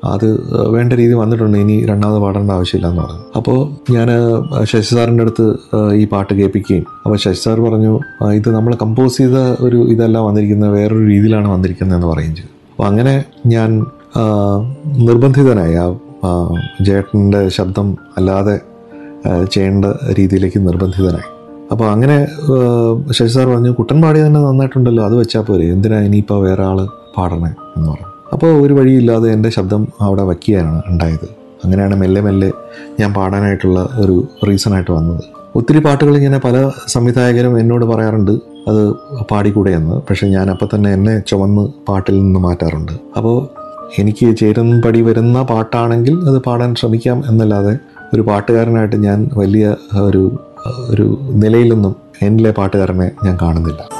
അത് വേണ്ട രീതി വന്നിട്ടുണ്ട് ഇനി രണ്ടാമത് പാടേണ്ട ആവശ്യമില്ല എന്ന് പറഞ്ഞു അപ്പോൾ ഞാൻ ശശി സാറിൻ്റെ അടുത്ത് ആ, ഈ പാട്ട് കേൾപ്പിക്കുകയും അപ്പോൾ ശശി സാർ പറഞ്ഞു "ആ, ഇത് നമ്മൾ കമ്പോസ് ചെയ്ത ഒരു ഇതല്ല വന്നിരിക്കുന്നത് വേറൊരു രീതിയിലാണ് വന്നിരിക്കുന്നതെന്ന് പറയുകയും ചെയ്തു അപ്പോൾ അങ്ങനെ ഞാൻ ആ, നിർബന്ധിതനായി ആ ആ, ജേട്ടൻ്റെ ശബ്ദം അല്ലാതെ ആ, ചെയ്യേണ്ട രീതിയിലേക്ക് നിർബന്ധിതനായി അപ്പോൾ അങ്ങനെ ആ, ശശി സാർ പറഞ്ഞു കുട്ടൻ പാടി തന്നെ നന്നായിട്ടുണ്ടല്ലോ അത് വെച്ചാൽ പോരെ എന്തിനാ ഇനിയിപ്പോൾ വേറെ ആൾ പാടണേ എന്ന് പറഞ്ഞു അപ്പോൾ ഒരു വഴിയില്ലാതെ എൻ്റെ ശബ്ദം അവിടെ വയ്ക്കുകയാണ് ഉണ്ടായത് അങ്ങനെയാണ് മെല്ലെ മെല്ലെ ഞാൻ പാടാനായിട്ടുള്ള ഒരു റീസണായിട്ട് വന്നത് ഒത്തിരി പാട്ടുകൾ ഇങ്ങനെ പല സംവിധായകരും എന്നോട് പറയാറുണ്ട് അത് പാടിക്കൂടെ എന്ന് പക്ഷെ ഞാൻ അപ്പം തന്നെ എന്നെ ചുവന്ന് പാട്ടിൽ നിന്ന് മാറ്റാറുണ്ട് അപ്പോൾ എനിക്ക് ചേരുന്ന പടി വരുന്ന പാട്ടാണെങ്കിൽ അത് പാടാൻ ശ്രമിക്കാം എന്നല്ലാതെ ഒരു പാട്ടുകാരനായിട്ട് ഞാൻ വലിയ ഒരു ഒരു നിലയിലൊന്നും എന്നിലെ പാട്ടുകാരനെ ഞാൻ കാണുന്നില്ല